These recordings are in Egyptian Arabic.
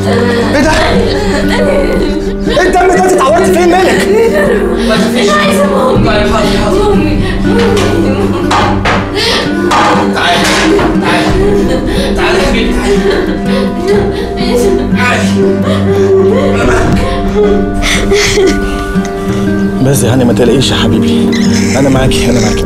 ايه ده؟ ايه الدم ده انت اتعورت فين مالك؟ ما تخافيش عايزة مامي طيب حاضر حاضر مامي تعالي تعالي تعالي يا حبيبي تعالي تعالي انا معاك بس يا هاني ما تقلقيش يا حبيبي انا معاكي انا معاكي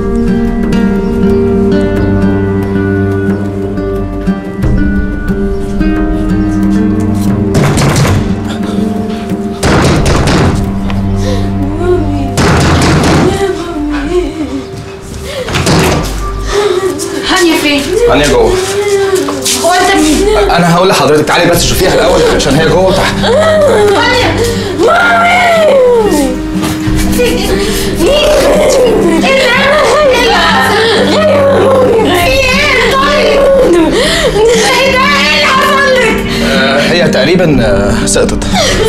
هانية فين؟ هاني جوه هو انت مين؟ انا هقول لحضرتك تعالي بس شوفيها الاول عشان هي جوه تحت هانية مامي ايه ده؟ ايه طيب؟ ايه ده؟ ايه اللي حصل لك؟ آه، هي تقريبا آه، سقطت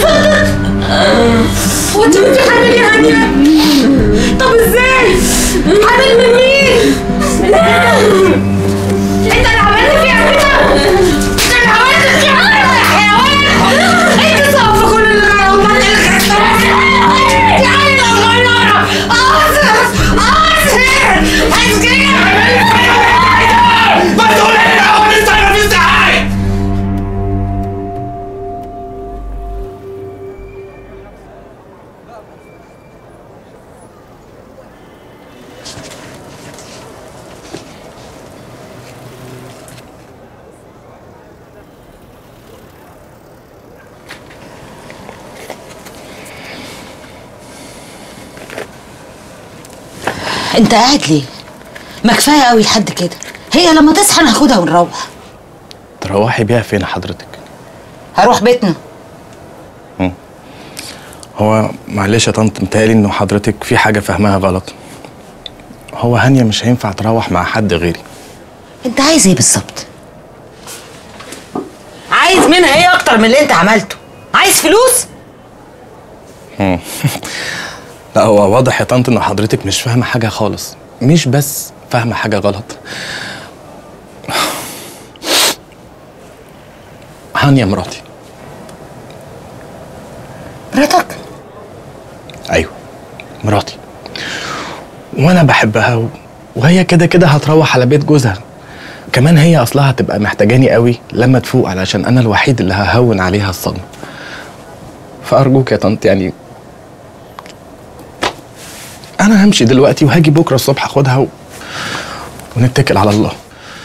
هو انت كنت حامل يا هانية؟ طب ازاي؟ حامل من مين؟ لا انت اللي عملت فيها كده؟ انت اللي عملت فيها كده يا حيوان؟ انت سبب في كل اللي انا عملت لك يا عيني صغيرة اسف اسف اسكت ما تقولي لي الاول انت عارف ازاي انت قاعد ليه ما كفايه قوي لحد كده هي لما تصحى ناخدها ونروح تروحي بيها فين حضرتك هروح بيتنا هو معلش يا طنط متهيألي انه حضرتك في حاجه فاهماها غلط هو هانية مش هينفع تروح مع حد غيري انت عايز ايه بالظبط عايز منها ايه اكتر من اللي انت عملته عايز فلوس لا هو واضح يا طنط ان حضرتك مش فاهمه حاجه خالص مش بس فاهمه حاجه غلط هانية مراتي مراتك ايوه مراتي وانا بحبها و... وهي كده كده هتروح على بيت جوزها كمان هي اصلها هتبقى محتاجاني قوي لما تفوق علشان انا الوحيد اللي ههون عليها الصدمه فارجوك يا طنط يعني انا همشي دلوقتي وهاجي بكره الصبح اخدها و... ونتكل على الله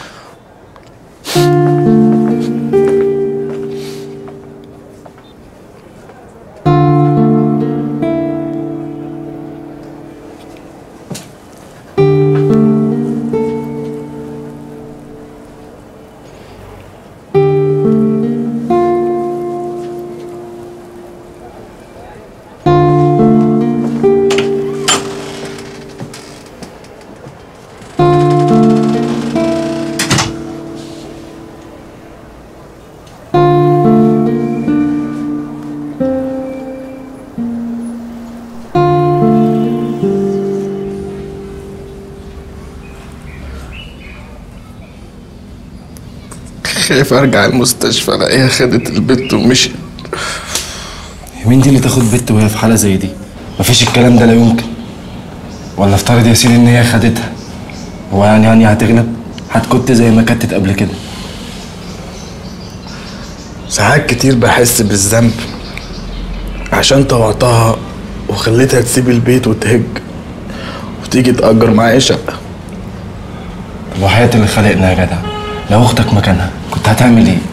خايف ارجع المستشفى الاقيها خدت البت ومشيت مين دي اللي تاخد بنت وهي في حاله زي دي مفيش الكلام ده لا يمكن ولا افترض يا سيدي ان هي خدتها هو يعني يعني هتغلب هتكت زي ما كتت قبل كده ساعات كتير بحس بالذنب عشان طوعتها وخليتها تسيب البيت وتهج وتيجي تأجر معايا شقة طب وحياة اللي خلقنا يا جدع لو اختك مكانها كنت هتعمل ايه؟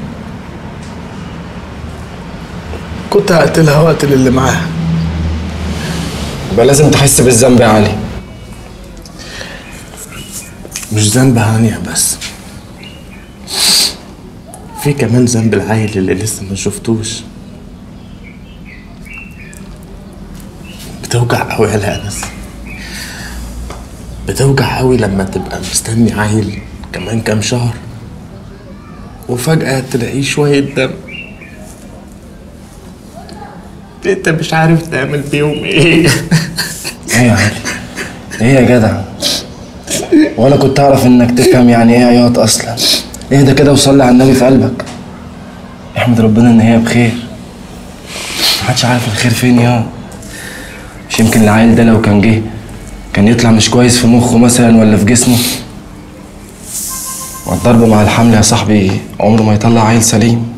كنت هقتلها واقتل اللي معاها يبقى لازم تحس بالذنب يا علي مش ذنب هانية بس في كمان ذنب العيل اللي لسه ما شفتوش بتوجع قوي يا انس بتوجع قوي لما تبقى مستني عيل كمان كام شهر وفجأة تلاقيه شوية دم انت مش عارف تعمل بيهم ايه ايه يا علي؟ ايه يا جدع؟ ولا كنت اعرف انك تفهم يعني ايه عياط اصلا اهدى كده وصلي على النبي في قلبك احمد ربنا ان هي بخير محدش عارف الخير فين يا مش يمكن العيل ده لو كان جه كان يطلع مش كويس في مخه مثلا ولا في جسمه والضرب مع الحمل يا صاحبي عمره ما يطلع عيل سليم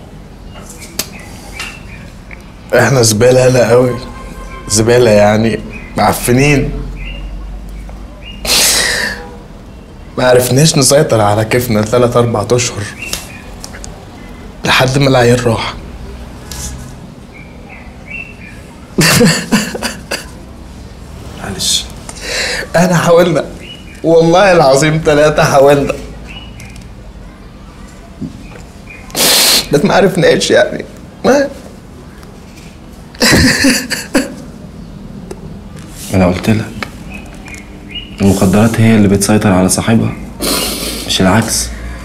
احنا زبالة لا قوي زبالة يعني معفنين ما عرفناش نسيطر على كيفنا تلات أربع أشهر لحد ما العيال راح معلش احنا حاولنا والله العظيم ثلاثة حاولنا بس ما عرفناش يعني ما انا قلت لك المخدرات هي اللي بتسيطر على صاحبها مش العكس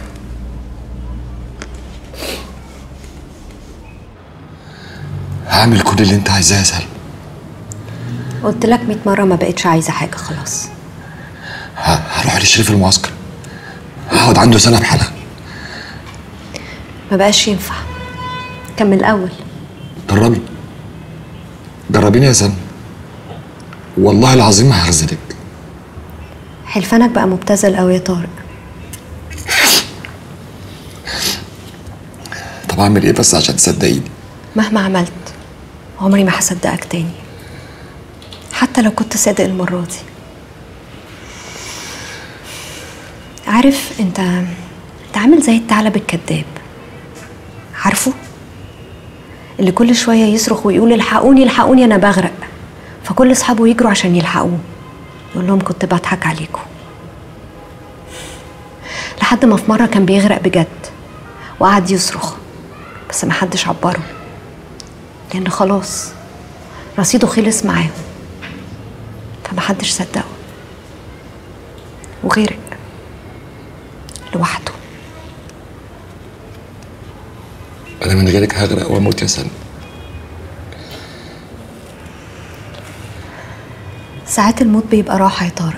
هعمل كل اللي انت عايزاه يا سلمى قلت لك 100 مرة ما بقتش عايزة حاجة خلاص ه- هروح لشريف المعسكر هقعد عنده سنة بحالها ما بقاش ينفع كان من الأول دربي دربيني يا سلمى والله العظيم ما هرزلك حلفانك بقى مبتذل قوي يا طارق طب اعمل ايه بس عشان تصدقيني مهما عملت عمري ما هصدقك تاني حتى لو كنت صادق المرة دي عارف انت انت عامل زي الثعلب الكذاب عارفه اللي كل شوية يصرخ ويقول الحقوني الحقوني انا بغرق فكل اصحابه يجروا عشان يلحقوه يقول لهم كنت بضحك عليكم لحد ما في مرة كان بيغرق بجد وقعد يصرخ بس محدش عبره لأن خلاص رصيده خلص معاهم فمحدش صدقه وغرق لوحده انا من غيرك هغرق واموت يا سلمى ساعات الموت بيبقى راحة يا طارق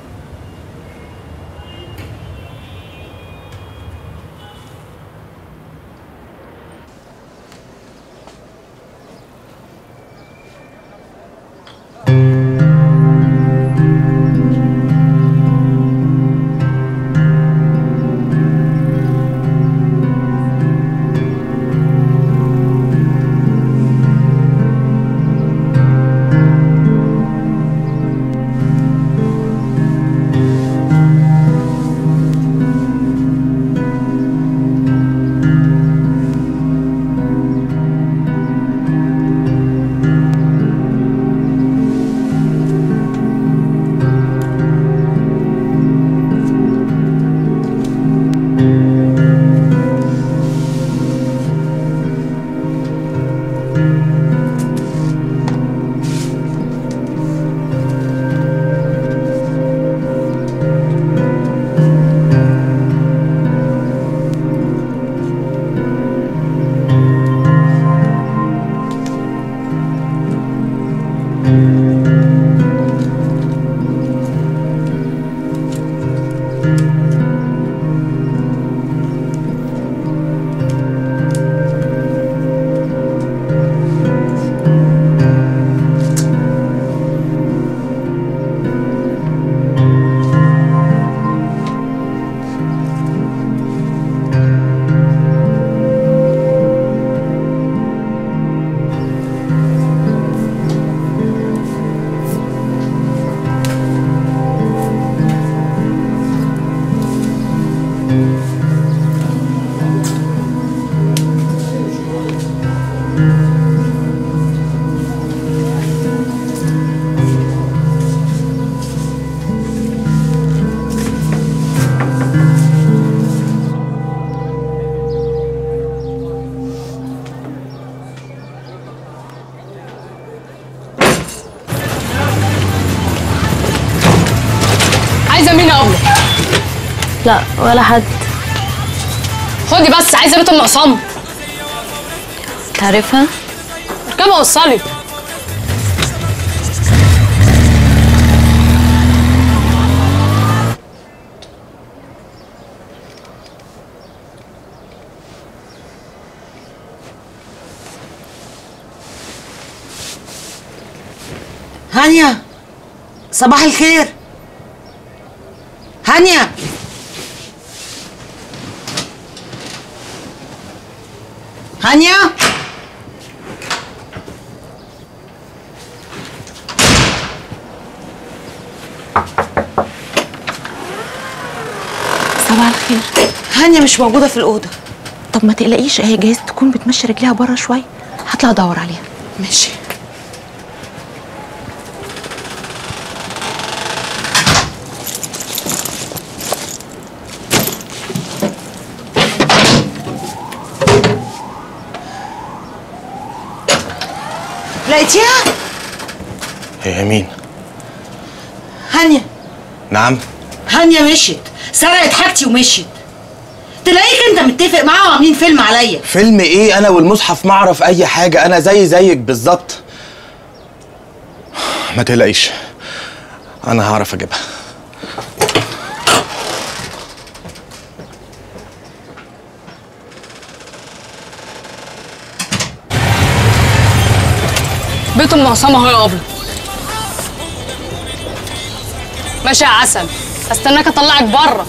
عايزه مين قبل لا ولا حد خدي بس عايزه بيت ام عصام تعرفها اركبها وصلي هانيا صباح الخير هانيا هانيا صباح الخير هانيا مش موجودة في الأوضة طب ما تقلقيش هي جايز تكون بتمشي رجليها بره شويه هطلع ادور عليها ماشي لقيتيها؟ هي مين هانيا نعم هانيا مشيت سرقت حاجتي ومشيت تلاقيك انت متفق معاها وعاملين فيلم عليا فيلم ايه انا والمصحف ما اعرف اي حاجه انا زي زيك بالظبط ما تقلقيش انا هعرف اجيبها بيت ام عصام اهو يا ابله ماشي يا عسل استناك اطلعك بره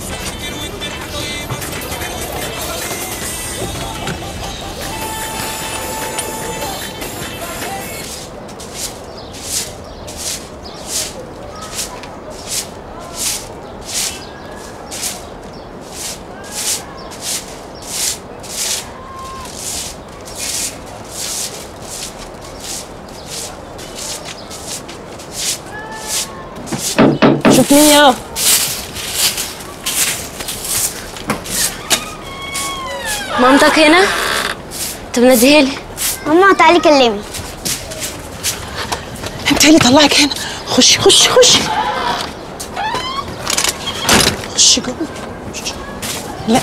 شوف مين يا مامتك هنا؟ طب ناديها لي ماما تعالي كلمي انت اللي طلعك هنا خشي خشي خشي خشي جوه لا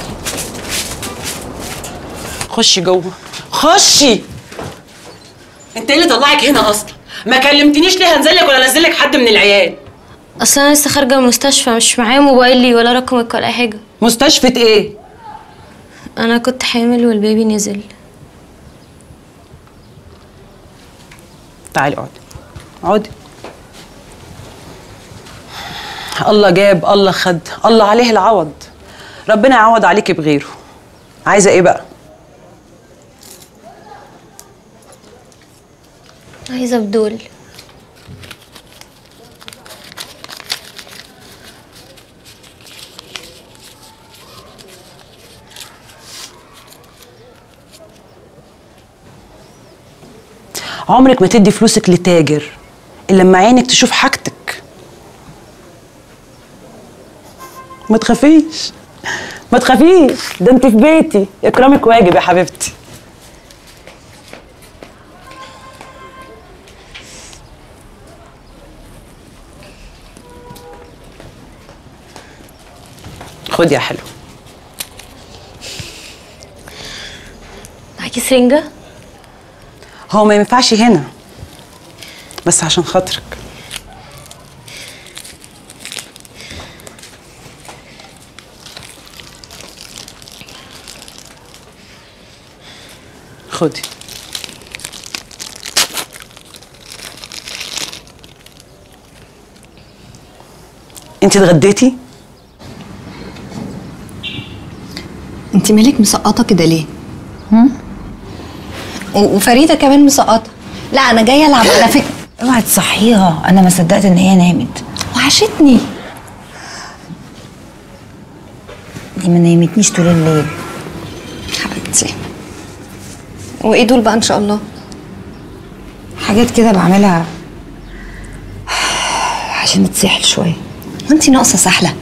خشي جوه خشي انت ايه اللي طلعك هنا اصلا ما كلمتنيش ليه هنزلك ولا انزلك حد من العيال اصل انا لسه خارجه من المستشفى مش معايا موبايلي ولا رقمك ولا اي حاجه مستشفى ايه انا كنت حامل والبيبي نزل تعالي اقعدي اقعدي الله جاب الله خد الله عليه العوض ربنا يعوض عليكي بغيره عايزه ايه بقى عايزه بدول عمرك ما تدي فلوسك لتاجر الا لما عينك تشوف حاجتك ما تخافيش ما تخافيش ده انت في بيتي اكرامك واجب يا حبيبتي خدي يا حلو معاكي سرنجه هو ما ينفعش هنا بس عشان خاطرك خدي انت اتغديتي انت مالك مسقطه كده ليه و- وفريده كمان مسقطه لا انا جايه العب على فكره اوعي تصحيها انا ما صدقت ان هي نامت وحشتني دي ما نامتنيش طول الليل حبيبتي وايه دول بقى ان شاء الله حاجات كده بعملها عشان اتسحل شويه وانت ناقصه سحله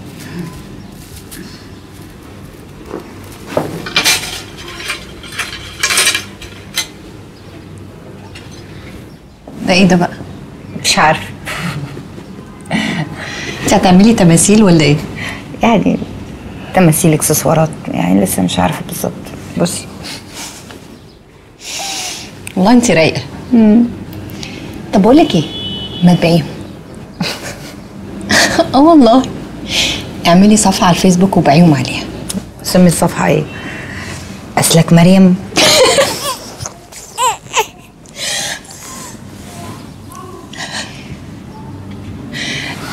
ده ايه ده بقى مش عارفه انت هتعملي تماثيل ولا ايه يعني تماثيل اكسسوارات يعني لسه مش عارفه بالظبط بصي والله انت رايقه طب بقول لك ايه ما تبيعيهم اه والله اعملي صفحه على الفيسبوك وبيعيهم عليها سمي الصفحه ايه اسلك مريم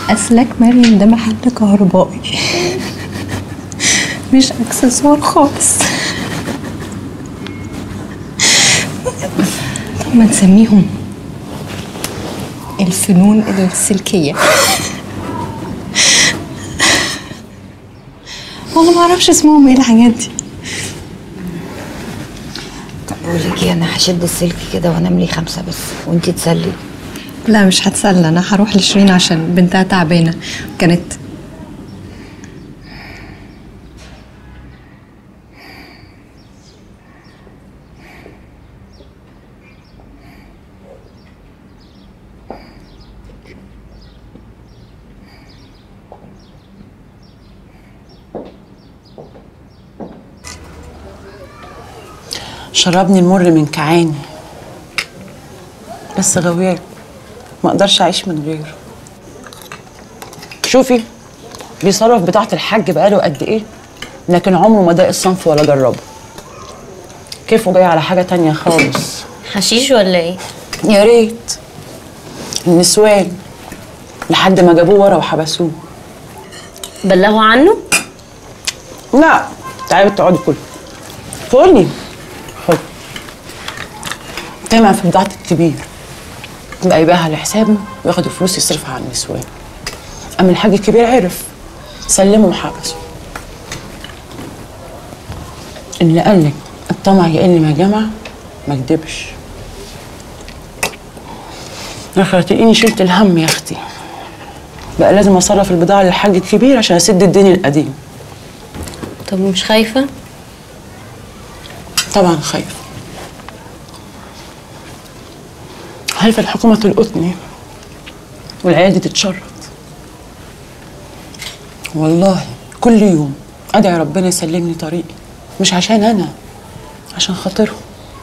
أسلاك مريم ده محل كهربائي مش اكسسوار خالص طب ما نسميهم الفنون السلكية والله ما اعرفش اسمهم ايه الحاجات دي طب بقول لك ايه انا هشد السلك كده وانام لي خمسه بس وانتي تسلي لا مش هتسلى انا هروح لشيرين عشان بنتها تعبانه كانت شربني المر من كعاني بس غوير ما اقدرش اعيش من غيره شوفي بيصرف بتاعة الحاج بقاله قد ايه لكن عمره ما داق الصنف ولا جربه كيفه جاي على حاجة تانية خالص حشيش ولا ايه؟ يا ريت النسوان لحد ما جابوه ورا وحبسوه بلغوا عنه؟ لا تعالي تقعدي كل كلي خد طمع في بضاعة الكبير بقى يبيعها لحسابه وياخد الفلوس يصرفها على النسوان أما الحاج الكبير عرف سلمه وحبسه اللي قالك الطمع يقل ما جمع ما كدبش اخر تلاقيني شلت الهم يا اختي بقى لازم اصرف البضاعه للحاج الكبير عشان اسد الدين القديم طب مش خايفة؟ طبعا خايفه خايفه الحكومه تلقطني والعيال دي تتشرط والله كل يوم ادعي ربنا يسلمني طريقي مش عشان انا عشان خاطرهم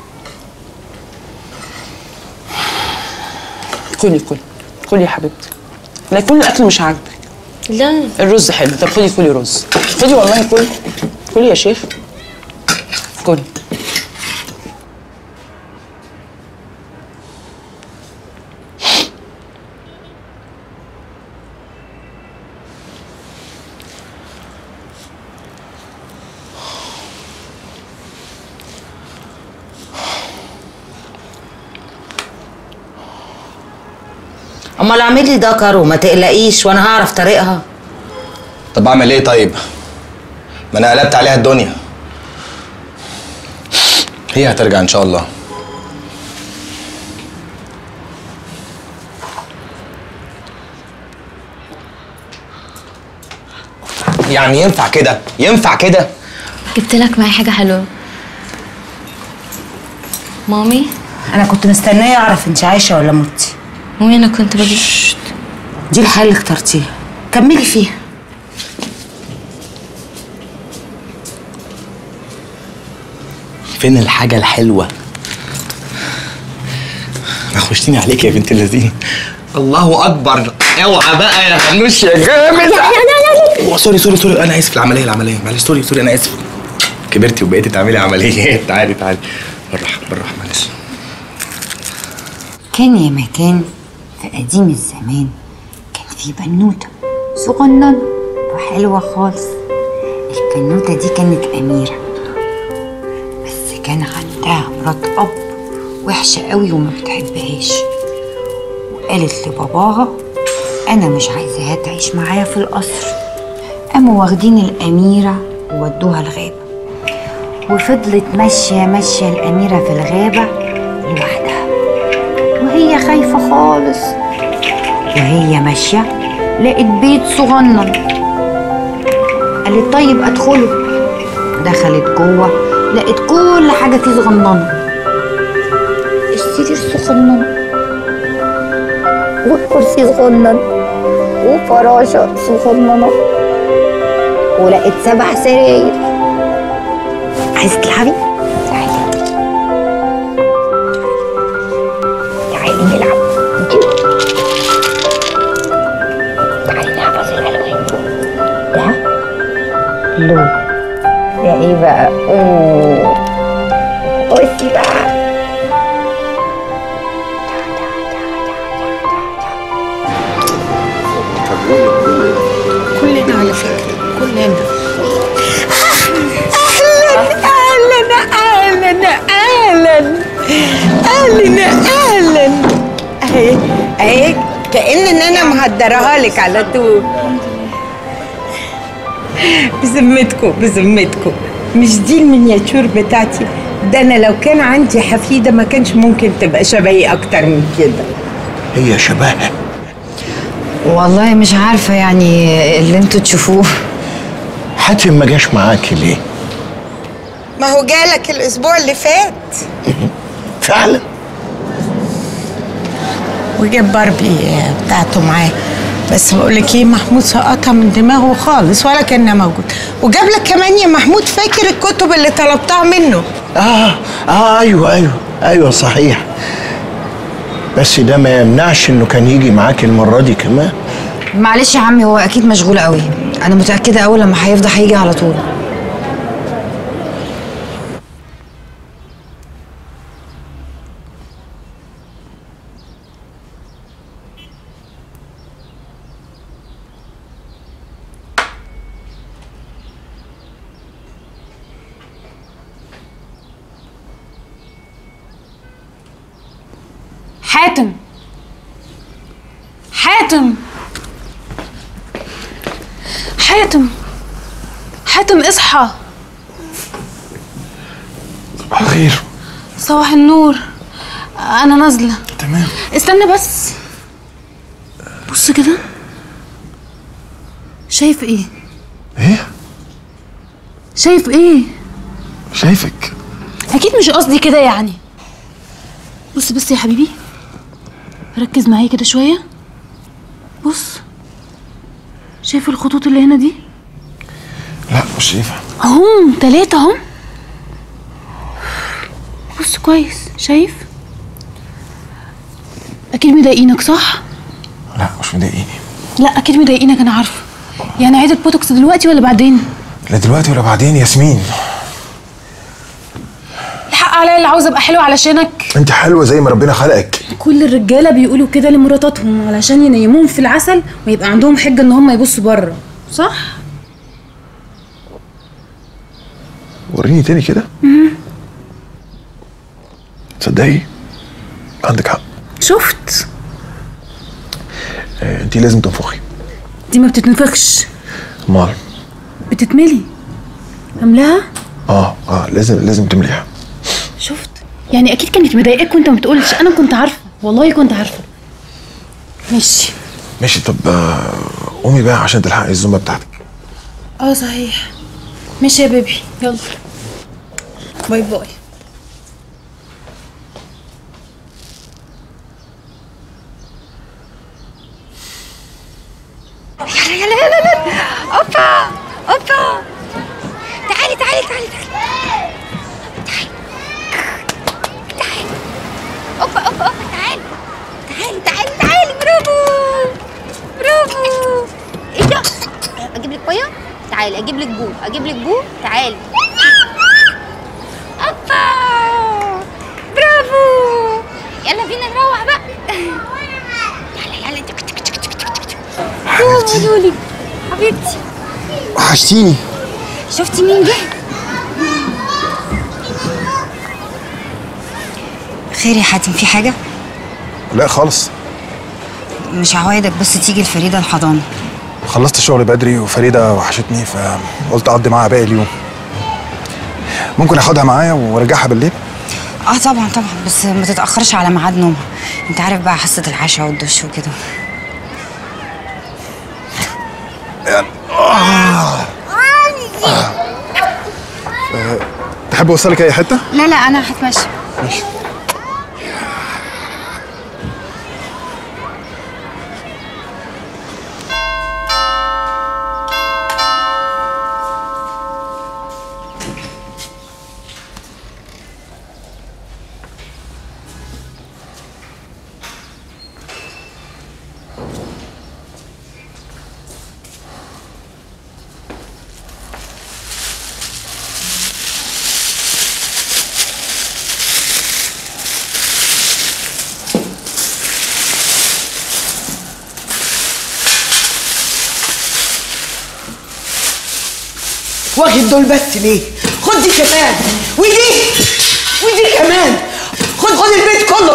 كلي كلي كلي يا حبيبتي لا كل الاكل مش عاجبك لا الرز حلو طب خدي كلي رز خدي والله كلي كلي يا شيخ كلي امال اعمل لي دكر وما تقلقيش وانا هعرف طريقها طب اعمل ايه طيب ما انا قلبت عليها الدنيا هي هترجع ان شاء الله يعني ينفع كده ينفع كده جبت لك معايا حاجة حلوة مامي انا كنت مستنيه اعرف انت عايشه ولا متي مامي انا كنت بجيب دي الحاجه اللي اخترتيها كملي فيها فين الحاجة الحلوة خشتيني عليك يا بنت اللذين الله اكبر اوعى بقى يا هنوش يا جامد أوه، سوري سوري سوري انا اسف العمليه العمليه معلش سوري سوري انا اسف كبرتي وبقيتي تعملي عمليات تعالي تعالي بالراحه بالراحه معلش كان يا مكان في قديم الزمان كان في بنوتة صغننة وحلوة خالص البنوتة دي كانت أميرة بس كان عندها مرات أب وحشة قوي وما بتحبهاش وقالت لباباها أنا مش عايزاها تعيش معايا في القصر قاموا واخدين الأميرة وودوها الغابة وفضلت ماشية ماشية الأميرة في الغابة لوحدها وهي خايفة خالص وهي ماشية لقت بيت صغنن قالت طيب أدخله دخلت جوه لقت كل حاجة فيه صغننة السرير صغنن والكرسي صغنن وفراشة صغننة ولقيت سبع سراير عايزة تلعبي؟ تعالي تعالي نلعب تعالي نحفظ الألوان ده لون ده ايه بقى؟ اوه بصي بقى طب اهلا اهلا اهي اهي كأن ان انا مهدرها لك على طول بذمتكم بذمتكم مش دي المينياتور بتاعتي ده انا لو كان عندي حفيده ما كانش ممكن تبقى شبهي اكتر من كده هي شبهها والله مش عارفة يعني اللي انتوا تشوفوه حاتم ما جاش معاكي ليه؟ ما هو جالك الاسبوع اللي فات فعلا وجاب باربي بتاعته معاه بس بقول لك ايه محمود سقطها من دماغه خالص ولا كانها موجود وجاب لك كمان يا محمود فاكر الكتب اللي طلبتها منه اه اه ايوه ايوه ايوه صحيح بس ده ما يمنعش انه كان يجي معاك المره دي كمان معلش يا عمي هو اكيد مشغول قوي انا متأكدة اول لما هيفضى هيجي على طول حاتم حاتم حاتم حاتم اصحى صباح الخير صباح النور انا نازله تمام استنى بس بص كده شايف ايه ايه شايف ايه شايفك اكيد مش قصدي كده يعني بص بص يا حبيبي ركز معايا كده شويه بص شايف الخطوط اللي هنا دي لا مش شايفها اهم تلاتة اهم بص كويس شايف اكيد مضايقينك صح لا مش مضايقيني لا اكيد مضايقينك انا عارفه يعني عيد البوتوكس دلوقتي ولا بعدين لا دلوقتي ولا بعدين ياسمين الحق عليا اللي عاوزه ابقى حلوه علشانك انت حلوه زي ما ربنا خلقك كل الرجاله بيقولوا كده لمراتاتهم علشان ينيموهم في العسل ويبقى عندهم حجه ان هم يبصوا بره صح وريني تاني كده مم. تصدقي عندك حق شفت آه، انت لازم تنفخي دي ما بتتنفخش امال بتتملي املاها اه اه لازم لازم تمليها شفت يعني اكيد كانت مضايقاك وانت ما بتقولش انا كنت عارفه والله كنت عارفه ماشي ماشي طب آه، قومي بقى عشان تلحقي الزومه بتاعتك اه صحيح ماشي يا بيبي يلا باي باي يلا يلا يلا يلا اوبا اوبا تعالي تعالي تعالي تعالي تعالي تعالي اوبا اوبا اوبا تعالي تعالي تعالي تعالي برافو برافو ايه ده اجيب لك ميه تعالي اجيب لك بو اجيب لك بو تعالي اوبا برافو يلا بينا نروح بقى يلا يلا تك تك تك تك تك تك حبيبتي. لولي حبيبتي وحشتيني شفتي مين جه؟ خير يا حاتم في حاجة؟ لا خالص مش هعوضك بس تيجي الفريدة الحضانة خلصت الشغل بدري وفريده وحشتني فقلت اقضي معاها باقي اليوم ممكن اخدها معايا وارجعها بالليل اه طبعا طبعا بس ما تتأخرش على ميعاد نومها انت عارف بقى حصة العشاء والدش وكده أه تحب اوصلك اي حته لا لا انا هتمشى ماشي واخد دول بس ليه؟ خد دي كمان ودي ودي كمان خد خد البيت كله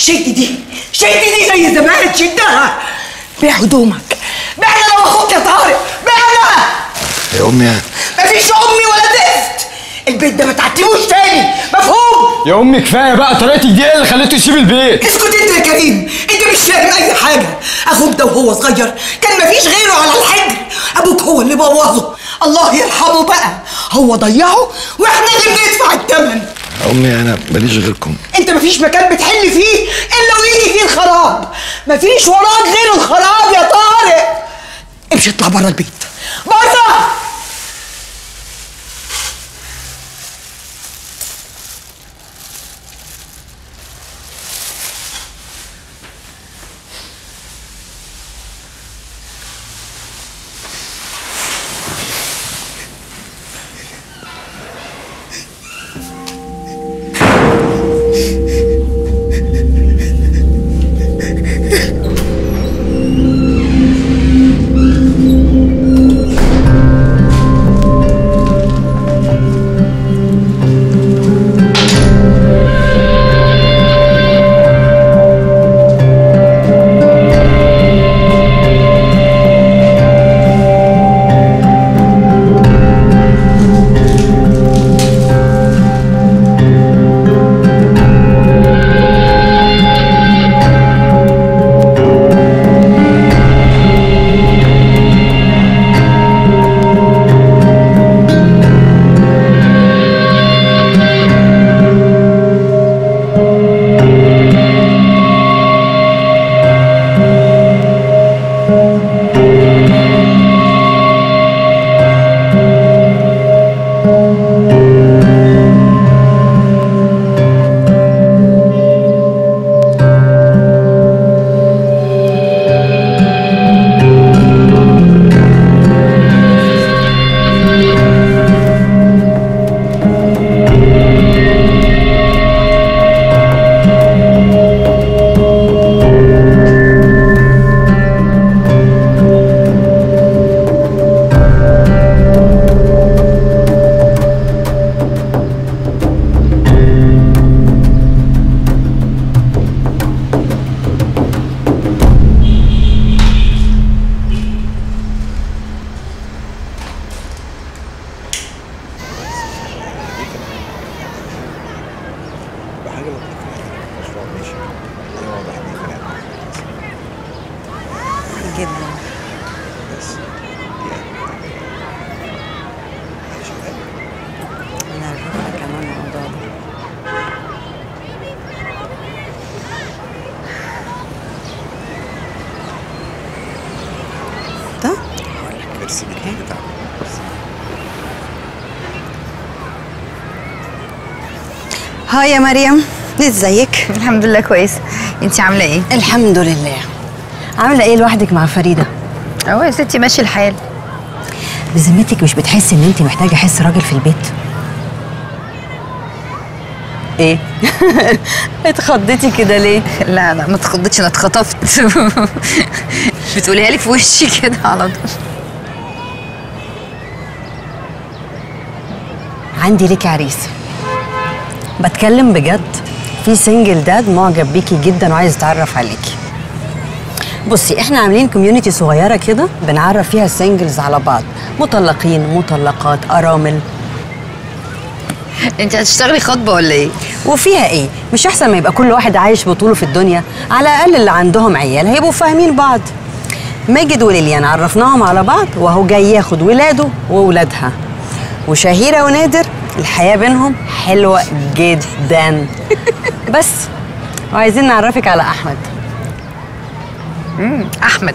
شد دي شد دي زي زمان شدها بيع هدومك بيع انا واخوك يا طارق بيع انا يا امي مفيش امي ولا زفت البيت ده ما تعتموش تاني مفهوم يا امي كفايه بقى طريقتك دي هي اللي خليته يسيب البيت اسكت انت يا كريم انت مش فاهم اي حاجه اخوك ده وهو صغير كان مفيش غيره على الحجر ابوك هو اللي بوظه الله يرحمه بقى هو ضيعه واحنا اللي بندفع الثمن يا امي انا ماليش غيركم انت مفيش مكان بتحل فيه الا ويجي فيه الخراب مفيش وراك غير الخراب يا طارق امشي اطلع بره البيت بره جدا انا عارفه كمان الموضوع ده ده ميرسي جدا هاي يا مريم ازيك الحمد لله كويسه انت عامله ايه الحمد لله عامله ايه لوحدك مع فريده اهو يا ستي ماشي الحال بذمتك مش بتحسي ان انت محتاجه احس راجل في البيت ايه اتخضيتي كده ليه لا لا ما اتخضيتش انا اتخطفت بتقوليها لي في وشي كده على طول عندي ليكي عريس بتكلم بجد في سنجل داد معجب بيكي جدا وعايز يتعرف عليكي بصي احنا عاملين كوميونتي صغيره كده بنعرف فيها السنجلز على بعض مطلقين مطلقات ارامل انت هتشتغلي خطبه ولا ايه وفيها ايه مش احسن ما يبقى كل واحد عايش بطوله في الدنيا على الاقل اللي عندهم عيال هيبقوا فاهمين بعض ماجد وليليان عرفناهم على بعض وهو جاي ياخد ولاده وولادها وشهيره ونادر الحياه بينهم حلوه جدا بس وعايزين نعرفك على احمد امم احمد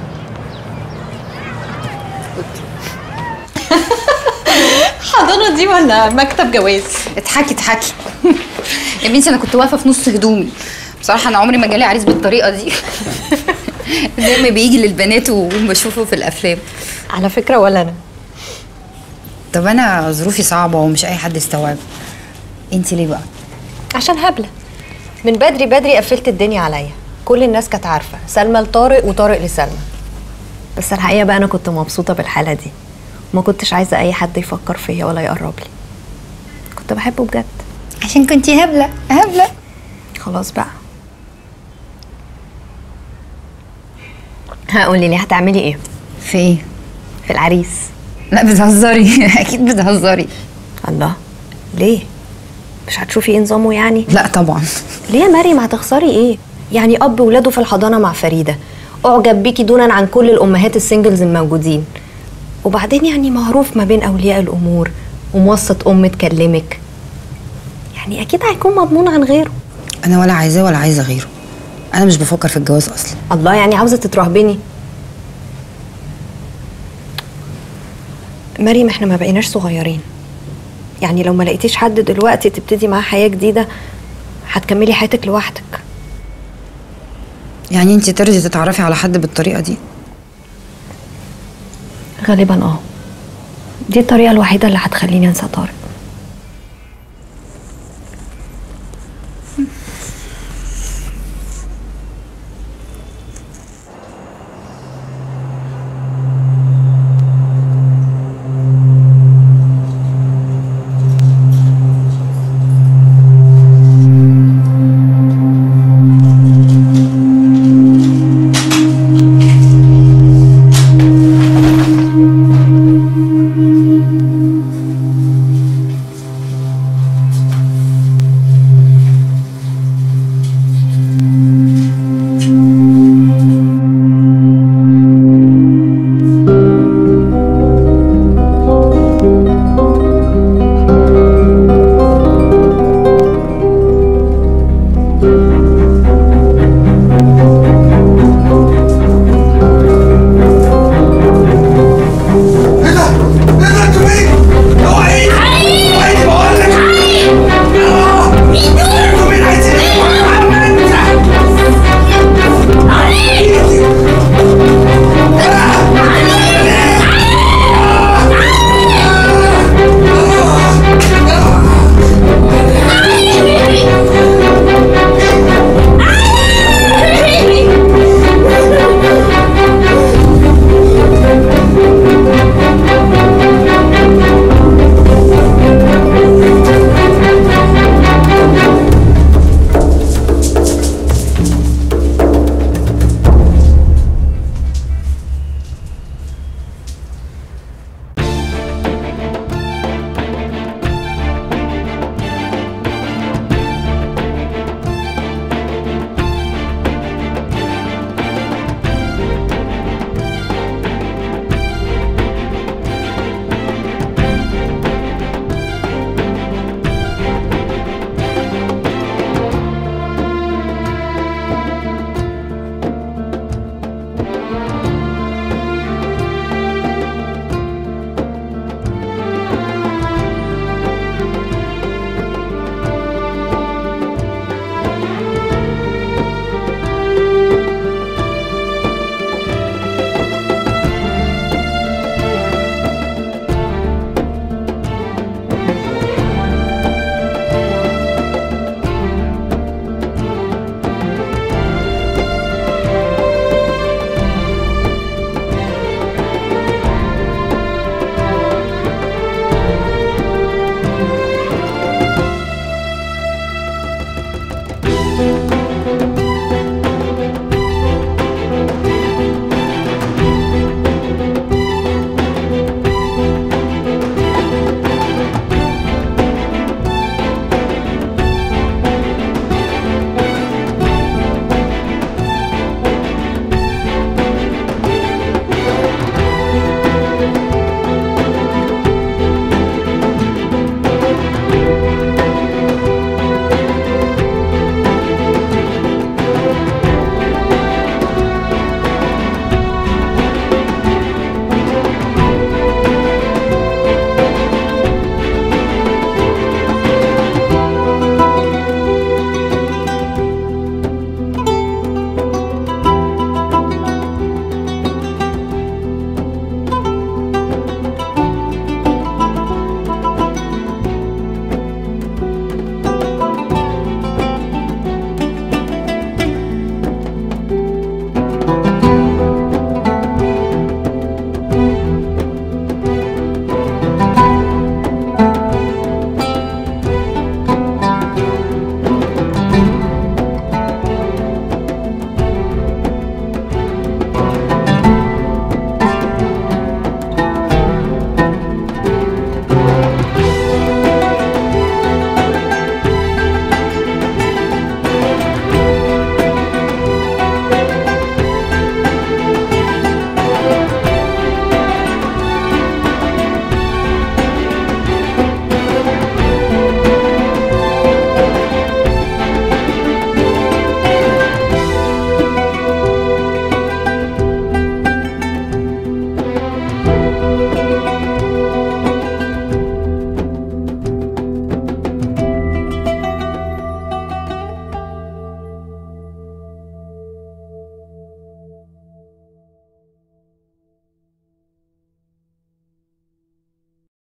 حضانه دي ولا مكتب جواز اضحكي اضحكي يا بنتي انا كنت واقفه في نص هدومي بصراحه انا عمري ما جالي عريس بالطريقه دي زي ما بيجي للبنات وبشوفه في الافلام على فكرة ولا أنا طب انا ظروفي صعبه ومش اي حد يستوعب انت ليه بقى عشان هبلة من بدري بدري قفلت الدنيا عليا كل الناس كانت عارفة سلمى لطارق وطارق لسلمى بس الحقيقة بقى أنا كنت مبسوطة بالحالة دي وما كنتش عايزة أي حد يفكر فيا ولا يقرب لي كنت بحبه بجد عشان كنتي هبله هبله خلاص بقى هقولي لي هتعملي ايه في ايه في العريس لا بتهزري اكيد بتهزري الله ليه مش هتشوفي ايه نظامه يعني لا طبعا ليه يا مريم هتخسري ايه يعني اب ولاده في الحضانه مع فريده اعجب بيكي دونا عن كل الامهات السنجلز الموجودين وبعدين يعني معروف ما بين اولياء الامور وموسط ام تكلمك يعني اكيد هيكون مضمون عن غيره انا ولا عايزاه ولا عايزه غيره انا مش بفكر في الجواز اصلا الله يعني عاوزه تترهبني مريم احنا ما بقيناش صغيرين يعني لو ما لقيتيش حد دلوقتي تبتدي معاه حياه جديده هتكملي حياتك لوحدك يعني انت ترضي تتعرفي على حد بالطريقه دي غالبا اه دي الطريقه الوحيده اللي هتخليني انسى طارق